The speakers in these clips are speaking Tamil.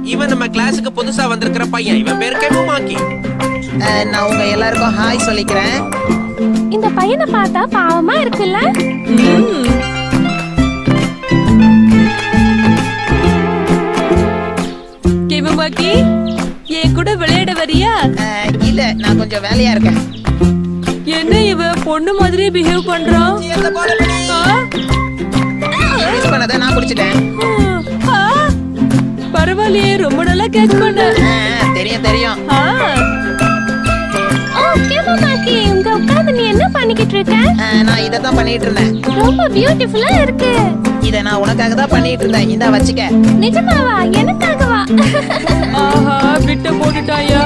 இவன் நம்ம கிளாஸுக்கு புதுசா வந்திருக்கிற பையன் இவன் பேரு கெமுமாக்கி அஹ், நான் உங்க எல்லாருக்கும் ஹாய் சொல்லிக்கிறேன் இந்த பையனை பார்த்தா பாவமா இருக்குல்ல கிமமாக்கி என் கூட விளையாட வரியா அஹ், இல்ல நான் கொஞ்சம் வேலையா இருக்கேன் என்ன இவ பொண்ணு மாதிரி பிஹேவ் பண்றான் ஆ? மிஸ் பண்ணதை நான் குடிச்சிட்டேன் ஆ? பரவாயில்லையே ரொம்ப நல்லா கேட்ச் பண்ண அஹ், தெரியும் தெரியும் ஆ. ஓகே மாமாக்கி இங்க உட்கார்ந்து நீ என்ன பண்ணிக்கிட்டு இருக்க அஹ், நான் இதை தான் பண்ணிட்டு இருந்தேன் ரொம்ப பியூட்டிஃபுல்லா இருக்கு இதை நான் உனக்காக தான் பண்ணிட்டு இருந்தேன் இந்தா வச்சுக்க நிஜமாவா எனக்காகவா ஆஹா விட்டு போட்டுட்டாயா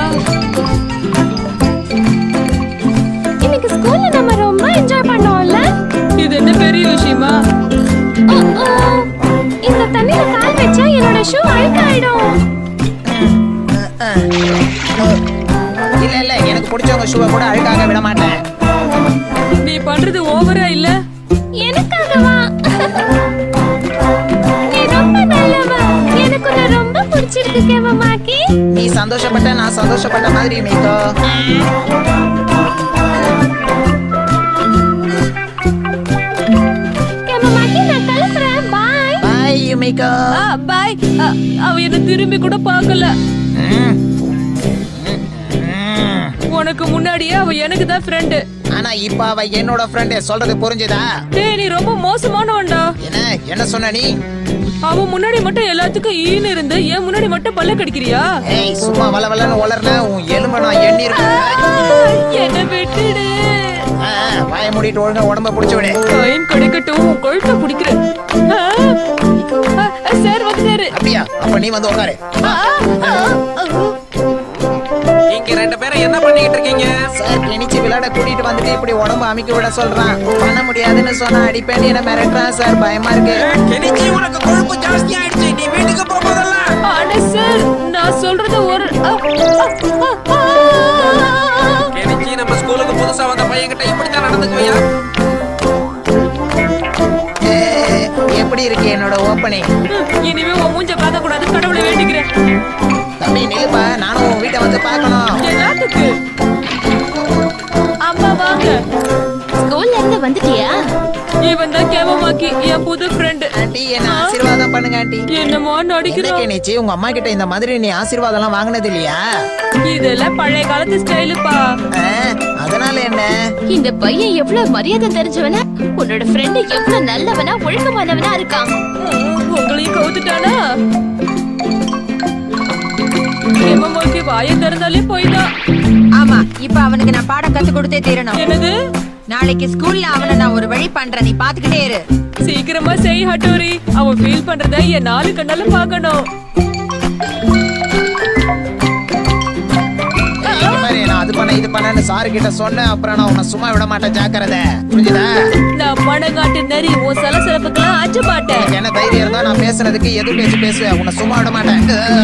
இன்னைக்கு ஸ்கூல்ல நம்ம ரொம்ப என்ஜாய் பண்ணோம்ல இது என்ன பெரிய விஷயமா ஓ, ஓ. இந்த தண்ணியில கால் வச்சா என்னோட ஷூ அழுக்காயிடும் அஹ், அஹ். இல்ல இல்ல எனக்கு பிடிச்சவங்க ஷூவை கூட அழுக்காக விட மாட்டேன் நீ பண்றது ஓவரா இல்ல எனக்காகவா நீ ரொம்ப நல்லவ எனக்கு உன்னை ரொம்ப பிடிச்சிருக்கு கேமமாக்கி நீ சந்தோஷப்பட்ட நான் சந்தோஷப்பட்ட மாதிரி மீகோ கேமமாக்கி நான் கிளம்புறேன் பாய் பாய் யுமிகோ பாய் அவ என்ன திரும்பி கூட பார்க்கல ம். உனக்கு முன்னாடியே அவ எனக்கு தான் ஃப்ரெண்டு ஆனா இப்ப அவ என்னோட ஃப்ரெண்டு சொல்றது புரிஞ்சுதா டேய் நீ ரொம்ப மோசமானவன்டா என்ன என்ன சொன்ன நீ அவன் முன்னாடி மட்டும் எல்லாத்துக்கும் ஈன்னு இருந்து ஏன் முன்னாடி மட்டும் பல்ல கடிக்கிறியா ஏய் சும்மா வள வளன்னு உளர்ன உன் எலும்ப நான் எண்ணி என்ன விட்டுடு வாய மூடிட்டு ஒழுங்கா உடம்ப புடிச்சு விடு ஃபைன் கிடைக்கட்டும் உன் கழுத்தை பிடிக்கிறேன் ஆ, ஆ, சார் வந்துட்டாரு அப்படியா அப்ப நீ வந்து உட்காரு ஆ, ஆ, ஆ. இங்க ரெண்டு பேரும் என்ன பண்ணிக்கிட்டு இருக்கீங்க சார் கிணிச்சு விளையாட கூட்டிட்டு வந்துட்டு இப்படி உடம்ப அமைக்க விட சொல்றான் பண்ண முடியாதுன்னு சொன்னா அடிப்பேன் என்ன மிரட்டுறான் சார் பயமா இருக்கு கெனிச்சி உனக்கு கொழுப்பு ஜாஸ்தி ஆயிடுச்சு நீ வீட்டுக்கு போ முதல்ல ஆனா சார் நான் சொல்றது ஒரு ஆ, ஆ, ஆ, ஆ. கெனிச்சி நம்ம ஸ்கூலுக்கு புதுசா வந்த பையன் கிட்ட இப்படித்தான் நடந்துக்குவியா ஏய், எப்படி இருக்கு என்னோட ஓப்பனிங் இனிமே உன் மூஞ்ச பார்க்க கூடாது கடவுளை வேண்டிக்கிறேன் தம்பி நிலுப்பா நானும் உன் வீட்டை வந்து பார்க்கணும் எல்லாத்துக்கு அம்மா வாங்க ஸ்கூல்ல இருந்து வந்துட்டியா இவன் தான் கேவமாக்கி என் புது ஃப்ரெண்டு ஆண்டி என்ன ஆசீர்வாதம் பண்ணுங்க ஆண்டி என்னமோ என்ன நடிக்கிறான் கேணிச்சு உங்க அம்மா கிட்ட இந்த மாதிரி நீ ஆசீர்வாதம் எல்லாம் வாங்கினது இல்லையா இதெல்லாம் பழைய காலத்து ஸ்டைலுப்பா ஆ, அதனால என்ன இந்த பையன் எவ்வளவு மரியாதை தெரிஞ்சவனா உன்னோட ஃப்ரெண்டு எவ்வளவு நல்லவனா ஒழுக்கமானவனா இருக்கான் உங்களையும் கவுத்துட்டானா எம்மம்மாக்கு வாயை திறந்தாலே போய்தான் ஆமா இப்ப அவனுக்கு நான் பாடம் கத்து கொடுத்தே தீரணும் என்னது நாளைக்கு ஸ்கூல்ல அவனை நான் ஒரு வழி பண்றேன் நீ பாத்துக்கிட்டே இரு சீக்கிரமா செய் ஹட்டோரி அவன் ஃபீல் பண்றத என் நாலு கண்ணால பாக்கணும் இங்க பாரு, நான் அது பண்ண இது பண்ணேன்னு சாரு கிட்ட சொன்னேன் அப்புறம் நான் உன்னை சும்மா விட மாட்டேன் ஜாக்கிரதை புரிஞ்சுதா நான் பணங்காட்டு நரி உன் சலசலப்புக்கெல்லாம் அஞ்ச மாட்டேன் எனக்கு என்ன தைரியம் இருந்தா நான் பேசுறதுக்கு எது பேச்சு பேசுவேன் உன்னை சும்மா விட மாட்டேன்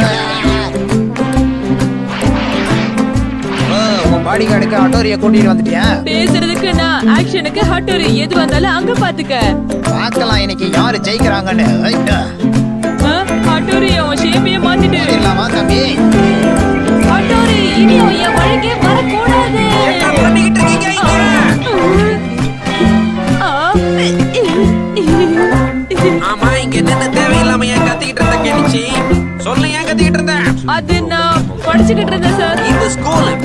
ஓ, உன் பாடி கார்டுக்கு ஆட்டோரிய கூட்டிட்டு வந்துட்டியா பேசுறதுக்கு நான் ஆக்ஷனுக்கு ஹட்டோரி எது வந்தாலும் அங்க பாத்துக்க பார்க்கலாம் இன்னைக்கு யாரு ஜெயிக்கிறாங்கன்னு ஐயா, ஆ, ஹட்டோரி அவன் ஷேப்பையே மாத்திட்டு மோதிரலாமா தம்பி ஹட்டோரி இனி அவன் என் வழிக்கே வரக்கூடாது என்ன பண்ணிக்கிட்டு இருக்கீங்க இங்க ஆ. ஆமா இங்க நின்னு தேவையில்லாம ஏன் கத்திக்கிட்டு இருந்த கெனிச்சி சொல்லு ஏன் கத்திக்கிட்டு இருந்த அது நான் படிச்சுக்கிட்டு இருந்தேன் சார் இது ஸ்கூல்